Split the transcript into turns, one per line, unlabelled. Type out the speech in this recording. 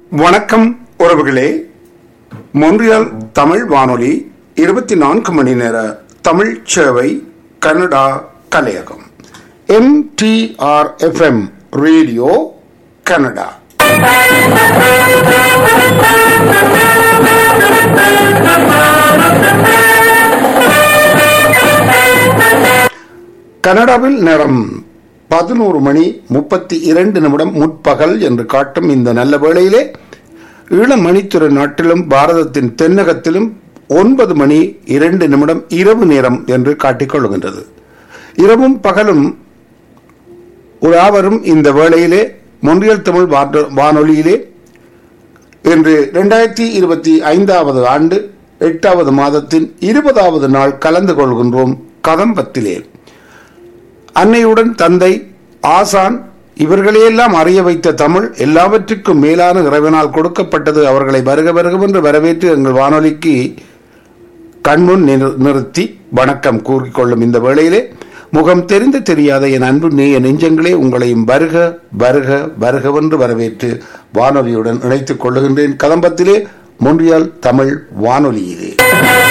வணக்கம் உறவுகளே மொன்றியல் தமிழ் வானொலி இருபத்தி நான்கு மணி நேர தமிழ் சேவை கனடா கலையகம் எம்டிஆர் எஃப்எம் ரேடியோ கனடா கனடாவில் நேரம் பதினோரு மணி முப்பத்தி இரண்டு நிமிடம் முற்பகல் என்று காட்டும் இந்த நல்ல வேளையிலே ஈழமணித்துறை நாட்டிலும் பாரதத்தின் தென்னகத்திலும் ஒன்பது மணி இரண்டு நிமிடம் இரவு நேரம் என்று காட்டிக் கொள்கின்றது இரவும் பகலும் யாவரும் இந்த வேளையிலே மொன்றியல் தமிழ் வானொ- வானொலியிலே இன்று இரண்டாயிரத்தி இருபத்தி ஐந்தாவது ஆண்டு எட்டாவது மாதத்தின் இருபதாவது நாள் கலந்து கொள்கின்றோம் கதம்பத்திலே அன்னையுடன் தந்தை ஆசான் இவர்களையெல்லாம் அறிய வைத்த தமிழ் எல்லாவற்றுக்கும் மேலான இறைவனால் கொடுக்கப்பட்டது அவர்களை வருக வருகவென்று வரவேற்று எங்கள் வானொலிக்கு கண்முன் நிறு- நிறுத்தி வணக்கம் கூறிக்கொள்ளும் இந்த வேளையிலே முகம் தெரிந்து தெரியாத என் அன்பு நேய நெஞ்சங்களே உங்களையும் வருக வருக வருகவென்று வரவேற்று வானொலியுடன் இணைத்துக் கொள்ளுகின்றேன் கதம்பத்திலே மொன்றியால் தமிழ் வானொலியிலே